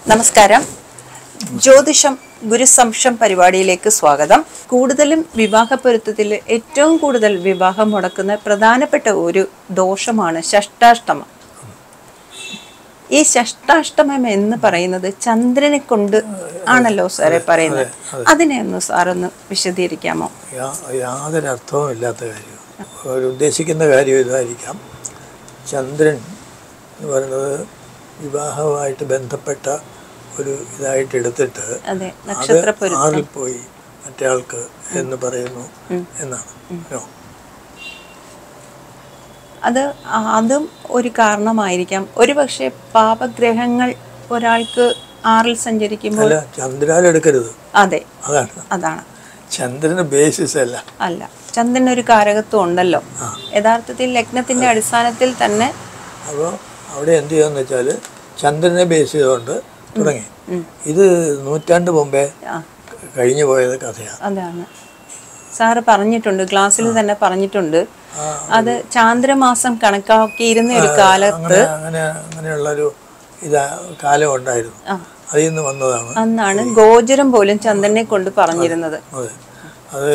നമസ്കാരം ജ്യോതിഷം ഗുരുസംശം പരിപാടിയിലേക്ക് സ്വാഗതം കൂടുതലും വിവാഹ പൊരുത്തത്തിൽ ഏറ്റവും കൂടുതൽ വിവാഹം മുടക്കുന്ന പ്രധാനപ്പെട്ട ഒരു ദോഷമാണ് ഷഷ്ടാഷ്ടമം ഈ ഷഷ്ടാഷ്ടമം എന്ന് പറയുന്നത് ചന്ദ്രനെ കൊണ്ട് ആണല്ലോ സാറെ പറയുന്നത് അതിനെ ഒന്ന് സാറൊന്ന് വിശദീകരിക്കാമോ യാ- യാതൊരു അർത്ഥവും ഇല്ലാത്ത കാര്യം അവർ ഉദ്ദേശിക്കുന്ന കാര്യം ഇതായിരിക്കാം ചന്ദ്രൻ എന്ന് പറയുന്നത് വിവാഹവുമായിട്ട് ബന്ധപ്പെട്ട ഒരു ഇതായിട്ട് എടുത്തിട്ട് അതെ അത് നക്ഷത്ര പൊരുത്തം ആറിൽ പോയി മറ്റേ ആൾക്ക് എന്ന് പറയുന്നു എന്നാണ് നോ. അത് ആ- അതും ഒരു കാരണമായിരിക്കാം ഒരു പക്ഷേ പാപഗ്രഹങ്ങൾ ഒരാൾക്ക് ആറിൽ സഞ്ചരിക്കുമ്പോൾ അല്ല ചന്ദ്രാൽ എടുക്കരുത് അതെ അതാണ് അതാണ് ചന്ദ്രന് ബേസിസ് അല്ല അല്ല ചന്ദ്രന് ഒരു കാരകത്വം ഉണ്ടല്ലോ യഥാർത്ഥത്തിൽ ലഗ്നത്തിന്റെ അടിസ്ഥാനത്തിൽ തന്നെ അപ്പോൾ അവിടെ എന്ത് ചെയ്യാന്ന് വെച്ചാൽ ചന്ദ്രനെ ബേസ് ചെയ്തുകൊണ്ട് തുടങ്ങി ഇത് നൂറ്റാണ്ട് മുമ്പേ ആ, കഴിഞ്ഞു പോയത് കഥയാണ് അതാണ് സാറ് പറഞ്ഞിട്ടുണ്ട് ക്ലാസ്സിൽ തന്നെ പറഞ്ഞിട്ടുണ്ട് അത് ചാന്ദ്രമാസം കണക്കാക്കിയിരുന്ന ഒരു കാലത്ത് അങ്ങനെ അങ്ങനെ അങ്ങനെയുള്ളൊരു ഇതാ കാലം ഉണ്ടായിരുന്നു ആ. അതിൽ നിന്ന് വന്നതാണ് അന്നാണ് ഗോചരം പോലും ചന്ദ്രനെ കൊണ്ട് പറഞ്ഞിരുന്നത് അതെ അത്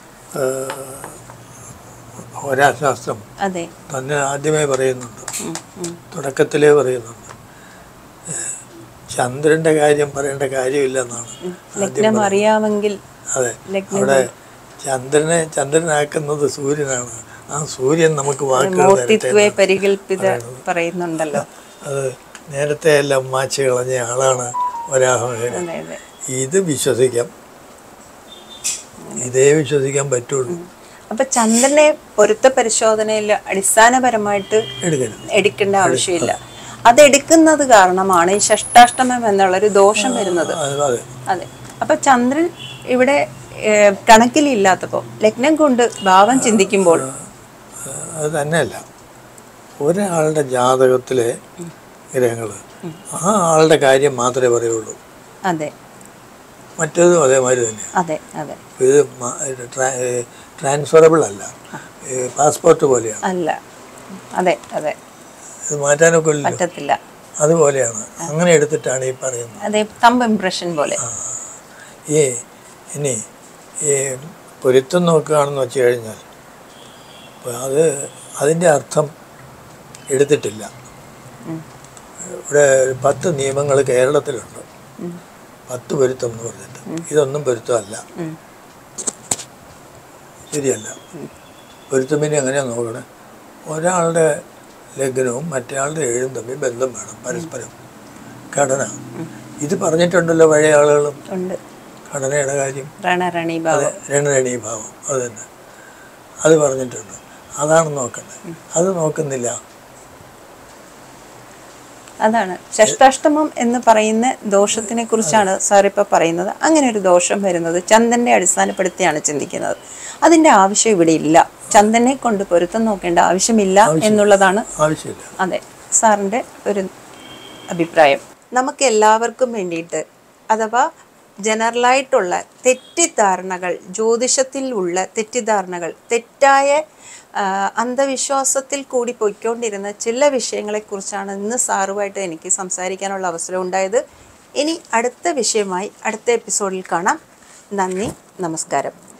ഹോരാശാസ്ത്രം അതെ തന്നെ ആദ്യമേ പറയുന്നുണ്ട് ഉം, ഉം. തുടക്കത്തിലേ പറയുന്നുണ്ട് ഏഹ്, ചന്ദ്രന്റെ കാര്യം പറയേണ്ട കാര്യമില്ലെന്നാണ് ലഗ്നം അറിയാമെങ്കിൽ അതെ ലഗ്നം അവിടെ ചന്ദ്രനെ ചന്ദ്രനാക്കുന്നത് സൂര്യനാണ് ആ സൂര്യൻ നമുക്ക് വാക്കുകൾ തരട്ടെ മൂർത്തിത്വേ പരികൽപ്പിത പറയുന്നുണ്ടല്ലോ അത് നേരത്തെ എല്ലാം മാച്ച് കളഞ്ഞ ആളാണ് വരാഹമഹൻ അതെ അതെ ഇത് വിശ്വസിക്കാം ഇതേ വിശ്വസിക്കാൻ പറ്റുള്ളൂ അപ്പൊ ചന്ദ്രനെ പൊരുത്ത പരിശോധനയിൽ അടിസ്ഥാനപരമായിട്ട് എടുക്കരുത് എടുക്കേണ്ട ആവശ്യമില്ല അതെടുക്കുന്നത് കാരണമാണ് ഈ ഷഷ്ടാഷ്ടമം എന്നുള്ളൊരു ദോഷം വരുന്നത് അത് അതെ അതെ അപ്പൊ ചന്ദ്രൻ ഇവിടെ ഏഹ്, കണക്കിലില്ലാത്തപ്പോൾ ലഗ്നം കൊണ്ട് ഭാവം ചിന്തിക്കുമ്പോൾ അത് തന്നെയല്ല ഒരാളുടെ ജാതകത്തിലെ ഗ്രഹങ്ങൾ ആ ആളുടെ കാര്യം മാത്രമേ പറയുള്ളൂ അതെ മറ്റേതും അതേമാതിരി തന്നെ അതെ അതെ ഇത് ട്രാൻസ്ഫറബിൾ അല്ല പാസ്പോർട്ട് പോലെയാണ് അല്ല അതെ അതെ ഇത് മാറ്റാനൊക്കെ ഇല്ലല്ലോ പറ്റത്തില്ല അതുപോലെയാണ് അങ്ങനെ എടുത്തിട്ടാണ് ഈ പറയുന്നത് അതെ തമ്പ് ഇംപ്രഷൻ പോലെ ഈ ഇനി ഈ പൊരുത്തം നോക്കുകയാണെന്ന് വെച്ച് കഴിഞ്ഞാൽ അപ്പോൾ അത് അതിൻ്റെ അർത്ഥം എടുത്തിട്ടില്ല ഉം. ഇവിടെ ഒരു പത്ത് നിയമങ്ങൾ കേരളത്തിലുണ്ട് പത്ത് പൊരുത്തം എന്ന് പറഞ്ഞിട്ട് ഇതൊന്നും പൊരുത്തമല്ല ഉം. ശരിയല്ല പൊരുത്തം പിന്നെ എങ്ങനെയാണ് നോക്കണേ ഒരാളുടെ ലഗ്നവും മറ്റേയാളുടെ ഏഴും തമ്മിൽ ബന്ധം വേണം പരസ്പരം ഘടന ഇത് പറഞ്ഞിട്ടുണ്ടല്ലോ പഴയ ആളുകളും ഉണ്ട് ഘടനയുടെ കാര്യം രണരണി ഭാവം രണരണീ ഭാവം അത് തന്നെ അത് പറഞ്ഞിട്ടുണ്ട് അതാണ് നോക്കേണ്ടത് അത് നോക്കുന്നില്ല അതാണ് ഷഷ്ടാഷ്ടമം എന്ന് പറയുന്ന ദോഷത്തിനെ കുറിച്ചാണ് സാർ ഇപ്പൊ പറയുന്നത് അങ്ങനെ ഒരു ദോഷം വരുന്നത് ചന്ദനെ അടിസ്ഥാനപ്പെടുത്തിയാണ് ചിന്തിക്കുന്നത് അതിന്റെ ആവശ്യം ഇവിടെ ഇല്ല ചന്ദനെ കൊണ്ട് പൊരുത്തം നോക്കേണ്ട ആവശ്യമില്ല എന്നുള്ളതാണ് ആവശ്യമില്ല അതെ സാറിൻ്റെ ഒരു അഭിപ്രായം നമുക്ക് എല്ലാവർക്കും വേണ്ടിയിട്ട് അഥവാ ജനറലായിട്ടുള്ള തെറ്റിദ്ധാരണകൾ ജ്യോതിഷത്തിൽ ഉള്ള തെറ്റിദ്ധാരണകൾ തെറ്റായ ആ, അന്ധവിശ്വാസത്തിൽ കൂടി പൊയ്ക്കൊണ്ടിരുന്ന ചില വിഷയങ്ങളെക്കുറിച്ചാണ് ഇന്ന് സാറുമായിട്ട് എനിക്ക് സംസാരിക്കാനുള്ള അവസരം ഉണ്ടായത് ഇനി അടുത്ത വിഷയമായി അടുത്ത എപ്പിസോഡിൽ കാണാം നന്ദി നമസ്കാരം